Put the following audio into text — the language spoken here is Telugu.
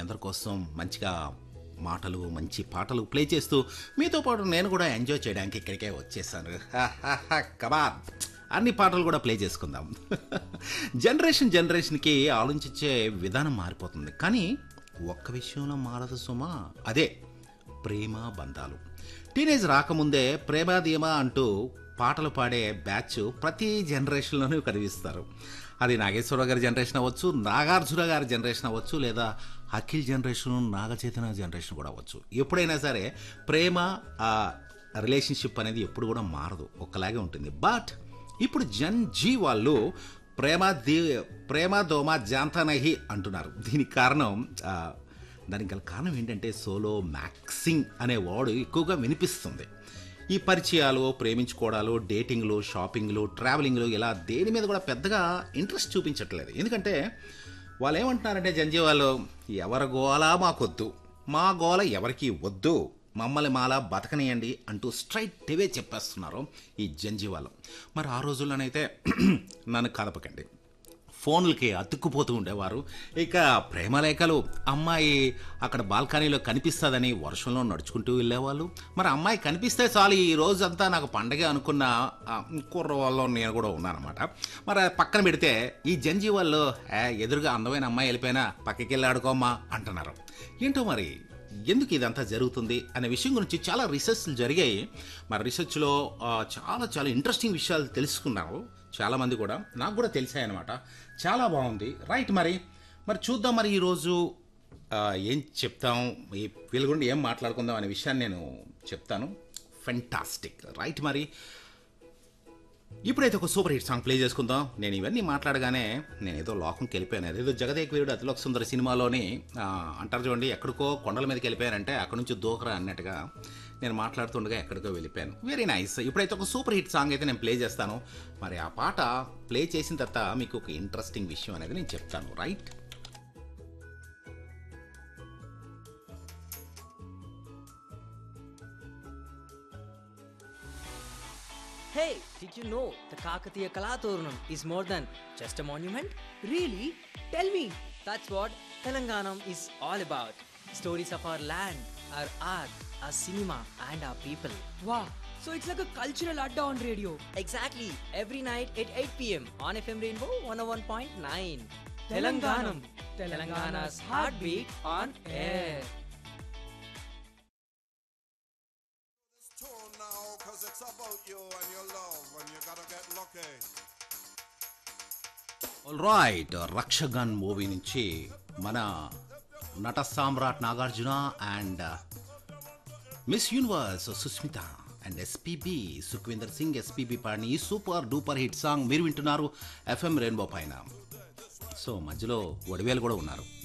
అందరి కోసం మంచిగా మాటలు మంచి పాటలు ప్లే చేస్తూ మీతో పాటు నేను కూడా ఎంజాయ్ చేయడానికి ఇక్కడికే వచ్చేసాను కబాబ్ అన్ని పాటలు కూడా ప్లే చేసుకుందాం జనరేషన్ జనరేషన్కి ఆలోచించే విధానం మారిపోతుంది కానీ ఒక్క విషయంలో మారదు సుమా అదే ప్రేమ బంధాలు టీనేజ్ రాకముందే ప్రేమాధీమా అంటూ పాటలు పాడే బ్యాచ్ ప్రతి జనరేషన్లోనూ కనిపిస్తారు అది నాగేశ్వరరావు గారి జనరేషన్ అవ్వచ్చు నాగార్జున గారి జనరేషన్ అవ్వచ్చు లేదా అఖిల్ జనరేషన్ నాగచైతన్య జనరేషన్ కూడా అవ్వచ్చు ఎప్పుడైనా సరే ప్రేమ ఆ రిలేషన్షిప్ అనేది ఎప్పుడు కూడా మారదు ఒకలాగే ఉంటుంది బట్ ఇప్పుడు జన్ జీ వాళ్ళు ప్రేమ దే ప్రేమ దోమ జాంతనహి అంటున్నారు దీనికి కారణం ఆ, దానికి గల కారణం ఏంటంటే సోలో మ్యాక్సింగ్ అనే వర్డ్ ఎక్కువగా వినిపిస్తుంది ఈ పరిచయాలు ప్రేమించుకోవడాలు డేటింగ్లు షాపింగ్లు ట్రావెలింగ్లు ఇలా దేని మీద కూడా పెద్దగా ఇంట్రెస్ట్ చూపించట్లేదు ఎందుకంటే వాళ్ళు ఏమంటున్నారంటే జంజీ వాళ్ళు ఎవరి గోల మాకొద్దు మా గోల ఎవరికి వద్దు మమ్మల్ని మాలా బతకనియండి అంటూ స్ట్రైట్ అవే చెప్పేస్తున్నారు ఈ జంజీ వాళ్ళు మరి ఆ రోజుల్లోనైతే నన్ను కదపకండి ఫోన్లకి అతుక్కుపోతూ ఉండేవారు ఇక ప్రేమలేఖలు అమ్మాయి అక్కడ బాల్కనీలో కనిపిస్తుందని వర్షంలో నడుచుకుంటూ వెళ్ళేవాళ్ళు మరి అమ్మాయి కనిపిస్తే చాలు ఈ రోజంతా నాకు పండగ అనుకున్న ఆ, కుర్ర వాళ్ళు నేను కూడా ఉన్నానమాట మరి అది పక్కన పెడితే ఈ జంజీ వాళ్ళు "ఏ, ఎదురుగా అందమైన అమ్మాయి వెళ్ళిపోయినా పక్కకి వెళ్ళి ఆడుకోమ్మా అంటున్నారు ఏంటో మరి ఎందుకు ఇదంతా జరుగుతుంది అనే విషయం గురించి చాలా రీసెర్చ్లు జరిగాయి మరి రీసెర్చ్లో ఆ, చాలా చాలా ఇంట్రెస్టింగ్ విషయాలు తెలుసుకున్నారు చాలామంది కూడా నాకు కూడా తెలిసాయి అనమాట చాలా బాగుంది రైట్ మరి మరి చూద్దాం మరి ఈరోజు ఆ, ఏం చెప్తాం ఈ వీళ్ళ గురించి ఏం మాట్లాడుకుందాం అనే విషయాన్ని నేను చెప్తాను ఫెంటాస్టిక్ రైట్ మరి ఇప్పుడైతే ఒక సూపర్ హిట్ సాంగ్ ప్లే చేసుకుందాం నేను ఇవన్నీ మాట్లాడగానే నేను ఏదో లోకంకి వెళ్ళిపోయాను అదేదో జగదేక్ వీరుడు అతిలోక సుందర సినిమాలోని ఆ, అంటారు చూడండి ఎక్కడికో కొండల మీదకి వెళ్ళిపోయారంటే అక్కడ నుంచి దూకరా అన్నట్టుగా నేను మాట్లాడుతుండగా ఎక్కడికో వెళ్ళిపోయాను వెరీ నైస్ ఇప్పుడైతే ఒక సూపర్ హిట్ సాంగ్ అయితే నేను ప్లే చేస్తాను మరి ఆ పాట ప్లే చేసిన తర్వాత మీకు ఒక ఇంట్రెస్టింగ్ విషయం అనేది నేను చెప్తాను right Hey, did you know the Kakatiya Kalaturnam is more than just a monument? Really? Tell me. That's what Telanganam is all about. Stories of our land, our art, our cinema, and our people. Wow. So it's like a cultural adda on radio. Exactly, every night at 8 pm on FM Rainbow 101.9. Telanganam. Telangana's heartbeat on air. tune now, cause it's about you and your love, and you gotta get lucky. Right Ratchagan movie నుంచి మన నట సామ్రాట్ Nagarjuna and miss universe Sushmita and SPB Sukhwinder Singh SPB పాడిన ఈ సూపర్ డూపర్ హిట్ సాంగ్ మీరు వింటున్నారు ఎఫ్ఎం రెయిన్బో పైన సో మధ్యలో వడివేలు కూడా ఉన్నారు